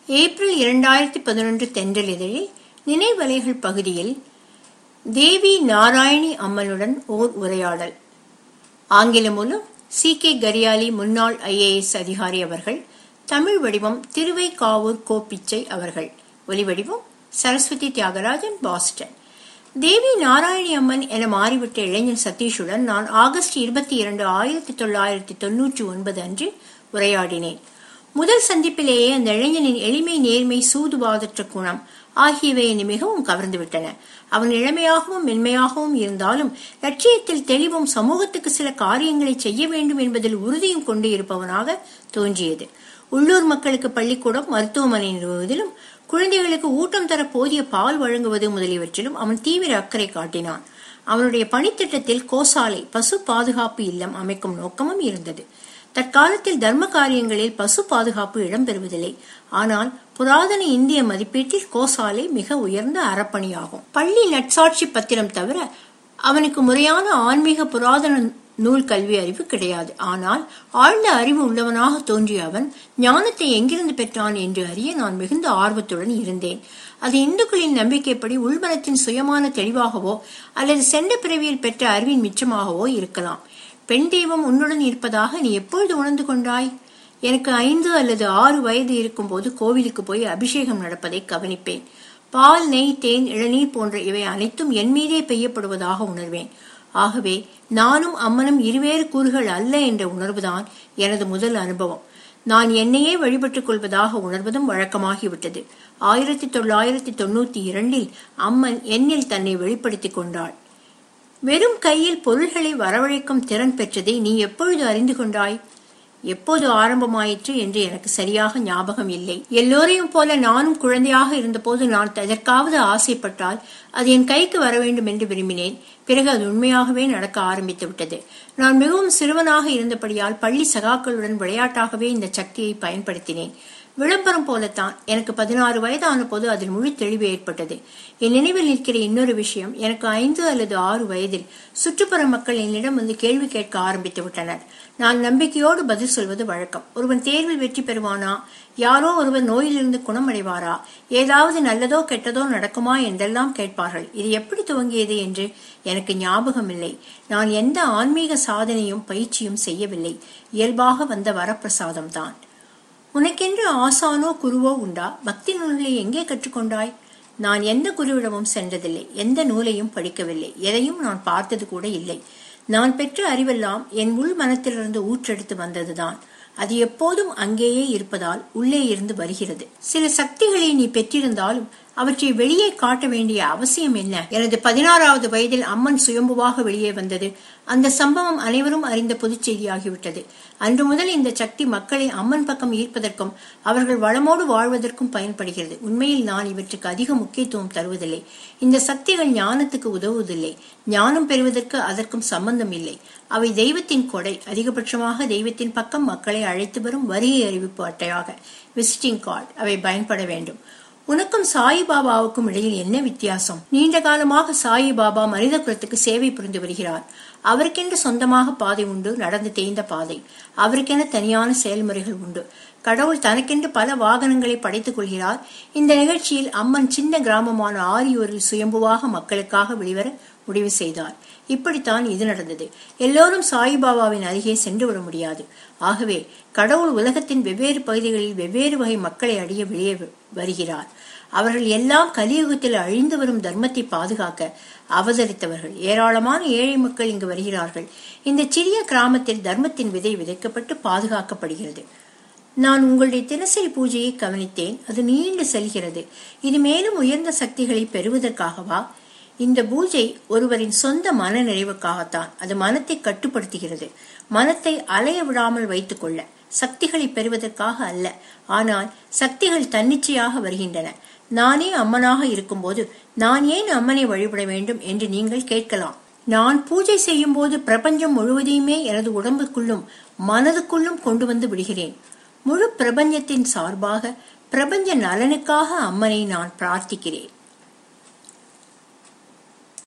April இரண்டாயிரத்தி பதினொன்று தென்றல் இதழில் நினைவலைகள் பகுதியில் தேவி நாராயணி அம்மனுடன் ஓர் உரையாடல் ஆங்கிலம் மூலம் சி கே கரியாலி முன்னாள் ஐஏஎஸ் அதிகாரி அவர்கள் தமிழ் வடிவம் திருவைக்காவூர் கோ பிச்சை அவர்கள் ஒலிவடிவம் சரஸ்வதி தியாகராஜன் பாஸ்டன் தேவி நாராயணி அம்மன் என மாறிவிட்ட இளைஞன் சதீஷுடன் நான் ஆகஸ்ட் இருபத்தி இரண்டு ஆயிரத்தி தொள்ளாயிரத்தி தொன்னூற்றி ஒன்பது அன்று உரையாடினேன் முதல் சந்திப்பிலேயே அந்த இளைஞனின் எளிமை நேர்மை சூதுவாதற்ற குணம் ஆகியவை என்னை மிகவும் கவர்ந்துவிட்டன அவன் இளமையாகவும் மென்மையாகவும் இருந்தாலும் லட்சியத்தில் தெளிவும் சமூகத்துக்கு சில காரியங்களை செய்ய வேண்டும் என்பதில் உறுதியும் கொண்டு இருப்பவனாக தோன்றியது உள்ளூர் மக்களுக்கு பள்ளிக்கூடம் மருத்துவமனை நிறுவுவதிலும் குழந்தைகளுக்கு ஊட்டம் தர போதிய பால் வழங்குவது முதலியவற்றிலும் அவன் தீவிர அக்கறை காட்டினான் அவனுடைய பணித்திட்டத்தில் கோசாலை பசு பாதுகாப்பு இல்லம் அமைக்கும் நோக்கமும் இருந்தது தற்காலத்தில் தர்ம காரியங்களில் பசு பாதுகாப்பு இடம்பெறுவதில்லை ஆனால் புராதன இந்திய மதிப்பீட்டில் கோசாலை மிக உயர்ந்த அறப்பணியாகும் பள்ளி நட்சாட்சி பத்திரம் தவிர அவனுக்கு முறையான ஆன்மீக புராதன நூல் கல்வி அறிவு கிடையாது ஆனால் ஆழ்ந்த அறிவு உள்ளவனாக தோன்றிய அவன் ஞானத்தை எங்கிருந்து பெற்றான் என்று அறிய நான் மிகுந்த ஆர்வத்துடன் இருந்தேன் அது இந்துக்களின் நம்பிக்கைப்படி உள்மனத்தின் சுயமான தெளிவாகவோ அல்லது சென்ற பிறவியில் பெற்ற அறிவின் மிச்சமாகவோ இருக்கலாம் பெண் தெய்வம் உன்னுடன் இருப்பதாக நீ எப்பொழுது உணர்ந்து கொண்டாய் எனக்கு ஐந்து அல்லது ஆறு வயது இருக்கும்போது கோவிலுக்கு போய் அபிஷேகம் நடப்பதை கவனிப்பேன் பால் நெய் தேன் இளநீர் போன்ற இவை அனைத்தும் என் மீதே பெய்யப்படுவதாக உணர்வேன் ஆகவே நானும் அம்மனும் இருவேறு கூறுகள் அல்ல என்ற உணர்வுதான் எனது முதல் அனுபவம் நான் என்னையே வழிபட்டுக் கொள்வதாக உணர்வதும் வழக்கமாகிவிட்டது ஆயிரத்தி தொள்ளாயிரத்தி தொண்ணூத்தி இரண்டில் அம்மன் என்னில் தன்னை வெளிப்படுத்திக் கொண்டாள் வெறும் கையில் பொருள்களை வரவழைக்கும் திறன் பெற்றதை நீ எப்பொழுது அறிந்து கொண்டாய் எப்போது ஆரம்பமாயிற்று என்று எனக்கு சரியாக ஞாபகம் இல்லை எல்லோரையும் போல நானும் குழந்தையாக இருந்தபோது நான் எதற்காவது ஆசைப்பட்டால் அது என் கைக்கு வர வேண்டும் என்று விரும்பினேன் பிறகு அது உண்மையாகவே நடக்க ஆரம்பித்து விட்டது நான் மிகவும் சிறுவனாக இருந்தபடியால் பள்ளி சகாக்களுடன் விளையாட்டாகவே இந்த சக்தியை பயன்படுத்தினேன் விளம்பரம் போலத்தான் எனக்கு பதினாறு வயதான போது அதில் முழு தெளிவு ஏற்பட்டது என் நினைவில் நிற்கிற இன்னொரு விஷயம் எனக்கு ஐந்து அல்லது ஆறு வயதில் சுற்றுப்புற மக்கள் என்னிடம் வந்து கேள்வி கேட்க ஆரம்பித்து விட்டனர் நான் நம்பிக்கையோடு பதில் சொல்வது வழக்கம் ஒருவன் தேர்வில் வெற்றி பெறுவானா யாரோ ஒருவர் நோயிலிருந்து குணமடைவாரா ஏதாவது நல்லதோ கெட்டதோ நடக்குமா என்றெல்லாம் கேட்பார்கள் இது எப்படி துவங்கியது என்று எனக்கு ஞாபகம் இல்லை நான் எந்த ஆன்மீக சாதனையும் பயிற்சியும் செய்யவில்லை இயல்பாக வந்த வரப்பிரசாதம் தான் உனக்கென்று ஆசானோ குருவோ உண்டா பக்தி நூல்களை எங்கே கற்றுக்கொண்டாய் நான் எந்த குருவிடமும் சென்றதில்லை எந்த நூலையும் படிக்கவில்லை எதையும் நான் பார்த்தது கூட இல்லை நான் பெற்ற அறிவெல்லாம் என் உள் மனத்திலிருந்து ஊற்றெடுத்து வந்ததுதான் அது எப்போதும் அங்கேயே இருப்பதால் உள்ளே இருந்து வருகிறது சில சக்திகளை நீ பெற்றிருந்தாலும் அவற்றை வெளியே காட்ட வேண்டிய அவசியம் என்ன எனது பதினாறாவது வயதில் அம்மன் சுயம்புவாக வெளியே வந்தது அந்த சம்பவம் அனைவரும் அறிந்த பொதுச் செய்தியாகிவிட்டது அன்று முதல் இந்த சக்தி மக்களை அம்மன் பக்கம் ஈர்ப்பதற்கும் அவர்கள் வளமோடு வாழ்வதற்கும் பயன்படுகிறது உண்மையில் நான் இவற்றுக்கு அதிக முக்கியத்துவம் தருவதில்லை இந்த சக்திகள் ஞானத்துக்கு உதவுவதில்லை ஞானம் பெறுவதற்கு அதற்கும் சம்பந்தம் இல்லை அவை தெய்வத்தின் கொடை அதிகபட்சமாக தெய்வத்தின் பக்கம் மக்களை அழைத்து வரும் வருகை அறிவிப்பு அட்டையாக விசிட்டிங் கார்டு அவை பயன்பட வேண்டும் உனக்கும் சாயிபாபாவுக்கும் இடையில் என்ன வித்தியாசம் நீண்ட காலமாக சாயிபாபா மனித குலத்துக்கு சேவை புரிந்து வருகிறார் அவருக்கென்று சொந்தமாக பாதை உண்டு நடந்து தேய்ந்த பாதை அவருக்கென தனியான செயல்முறைகள் உண்டு கடவுள் தனக்கென்று பல வாகனங்களை படைத்துக் கொள்கிறார் இந்த நிகழ்ச்சியில் அம்மன் சின்ன கிராமமான ஆரியூரில் சுயம்புவாக மக்களுக்காக வெளிவர முடிவு செய்தார் இப்படித்தான் இது நடந்தது எல்லோரும் சாயிபாபாவின் அருகே சென்று விட முடியாது ஆகவே கடவுள் உலகத்தின் வெவ்வேறு பகுதிகளில் வெவ்வேறு வகை மக்களை அடைய வெளியே வருகிறார் அவர்கள் எல்லாம் கலியுகத்தில் அழிந்து வரும் தர்மத்தை பாதுகாக்க அவதரித்தவர்கள் ஏராளமான ஏழை மக்கள் இங்கு வருகிறார்கள் இந்த சிறிய கிராமத்தில் தர்மத்தின் விதை விதைக்கப்பட்டு பாதுகாக்கப்படுகிறது நான் உங்களுடைய தினசரி பூஜையை கவனித்தேன் அது நீண்டு செல்கிறது இது மேலும் உயர்ந்த சக்திகளை பெறுவதற்காகவா இந்த பூஜை ஒருவரின் சொந்த மன நிறைவுக்காகத்தான் அது மனத்தை கட்டுப்படுத்துகிறது மனத்தை அலைய விடாமல் வைத்துக் கொள்ள சக்திகளை பெறுவதற்காக அல்ல ஆனால் சக்திகள் தன்னிச்சையாக வருகின்றன நானே அம்மனாக இருக்கும்போது நான் ஏன் அம்மனை வழிபட வேண்டும் என்று நீங்கள் கேட்கலாம் நான் பூஜை செய்யும் போது பிரபஞ்சம் முழுவதையுமே எனது உடம்புக்குள்ளும் மனதுக்குள்ளும் கொண்டு வந்து விடுகிறேன் முழு பிரபஞ்சத்தின் சார்பாக பிரபஞ்ச நலனுக்காக அம்மனை நான் பிரார்த்திக்கிறேன்